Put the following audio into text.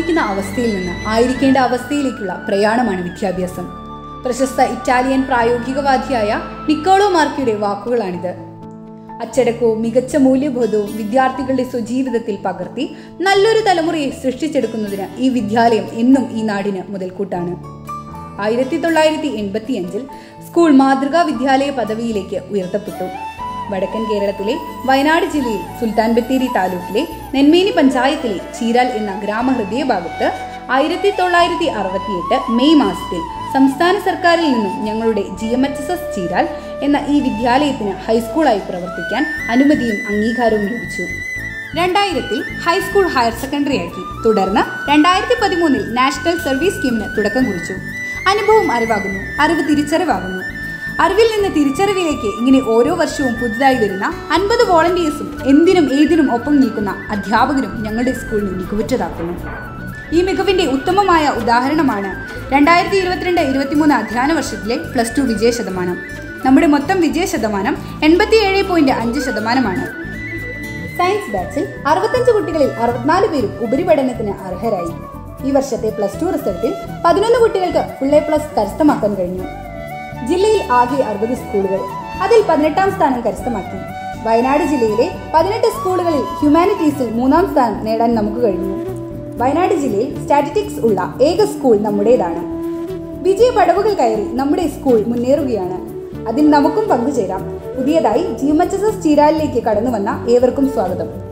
ആയിരിക്കുന്ന അവസ്ഥയിൽ നിന്ന് ആയിരിക്കേണ്ട അവസ്ഥയിലേക്കുള്ള പ്രയാണമാണ് വിദ്യാഭ്യാസം പ്രശസ്ത ഇറ്റാലിയൻ പ്രായോഗികവാദിയായ നിക്കോളോ മാർക്കിയുടെ വാക്കുകളാണിത് അച്ചടക്കവും മികച്ച മൂല്യബോധവും വിദ്യാർത്ഥികളുടെ സ്വജീവിതത്തിൽ പകർത്തി നല്ലൊരു തലമുറയെ സൃഷ്ടിച്ചെടുക്കുന്നതിന് ഈ വിദ്യാലയം എന്നും ഈ നാടിന് മുതൽക്കൂട്ടാണ് ആയിരത്തി തൊള്ളായിരത്തി എൺപത്തിയഞ്ചിൽ സ്കൂൾ മാതൃകാ വിദ്യാലയ പദവിയിലേക്ക് ഉയർത്തപ്പെട്ടു വടക്കൻ കേരളത്തിലെ വയനാട് ജില്ലയിൽ സുൽത്താൻ ബത്തേരി താലൂക്കിലെ നെന്മേനി പഞ്ചായത്തിലെ ചീരാൽ എന്ന ഗ്രാമഹൃദയ ഭാഗത്ത് ആയിരത്തി തൊള്ളായിരത്തി അറുപത്തിയെട്ട് മെയ് മാസത്തിൽ സംസ്ഥാന സർക്കാരിൽ നിന്നും ഞങ്ങളുടെ G M H S S Cheeral എന്ന ഈ വിദ്യാലയത്തിന് ഹൈസ്കൂളായി പ്രവർത്തിക്കാൻ അനുമതിയും അംഗീകാരവും ലഭിച്ചു രണ്ടായിരത്തിൽ ഹൈസ്കൂൾ ഹയർ സെക്കൻഡറി ആക്കി തുടർന്ന് രണ്ടായിരത്തി പതിമൂന്നിൽ നാഷണൽ സർവീസ് സ്കീമിന് തുടക്കം കുറിച്ചു അനുഭവം അറിവാകുന്നു അറിവ് തിരിച്ചറിവാകുന്നു അറിവിൽ നിന്ന് തിരിച്ചറിവിലേക്ക് ഇങ്ങനെ ഓരോ വർഷവും പുതുതായി വരുന്ന അൻപത് വോളണ്ടിയേഴ്സും എന്തിനും ഏതിനും ഒപ്പം നിൽക്കുന്ന അധ്യാപകരും ഞങ്ങളുടെ സ്കൂളിനെ മികവുറ്റതാക്കുന്നു ഈ മികവിന്റെ ഉത്തമമായ ഉദാഹരണമാണ് രണ്ടായിരത്തി ഇരുപത്തിരണ്ട് ഇരുപത്തിമൂന്ന് അധ്യയന വർഷത്തിലെ പ്ലസ് ടു വിജയ ശതമാനം നമ്മുടെ മൊത്തം വിജയ ശതമാനം എൺപത്തിയേഴ് പോയിന്റ് അഞ്ച് ശതമാനമാണ് സയൻസ് ബാച്ചിൽ അറുപത്തഞ്ച് കുട്ടികളിൽ അറുപത്തിനാല് പേരും ഉപരിപഠനത്തിന് അർഹരായി ഈ വർഷത്തെ പ്ലസ് ടു റിസൾട്ടിൽ പതിനൊന്ന് കുട്ടികൾക്ക് ഫുൾ എ പ്ലസ് കരസ്ഥമാക്കാൻ കഴിഞ്ഞു ജില്ലയിൽ ആകെ അറുപത് സ്കൂളുകൾ അതിൽ പതിനെട്ടാം സ്ഥാനം കരസ്ഥമാക്കി വയനാട് ജില്ലയിലെ പതിനെട്ട് സ്കൂളുകളിൽ ഹ്യൂമാനിറ്റീസിൽ മൂന്നാം സ്ഥാനം നേടാൻ നമുക്ക് കഴിഞ്ഞു വയനാട് ജില്ലയിൽ സ്റ്റാറ്റിസ്റ്റിക്സ് ഉള്ള ഏക സ്കൂൾ നമ്മുടേതാണ് വിജയ പടവുകൾ കയറി നമ്മുടെ സ്കൂൾ മുന്നേറുകയാണ് അതിൽ നമുക്കും പങ്കുചേരാം പുതിയതായി G M H S S ചീരാലിലേക്ക് കടന്നു വന്ന ഏവർക്കും സ്വാഗതം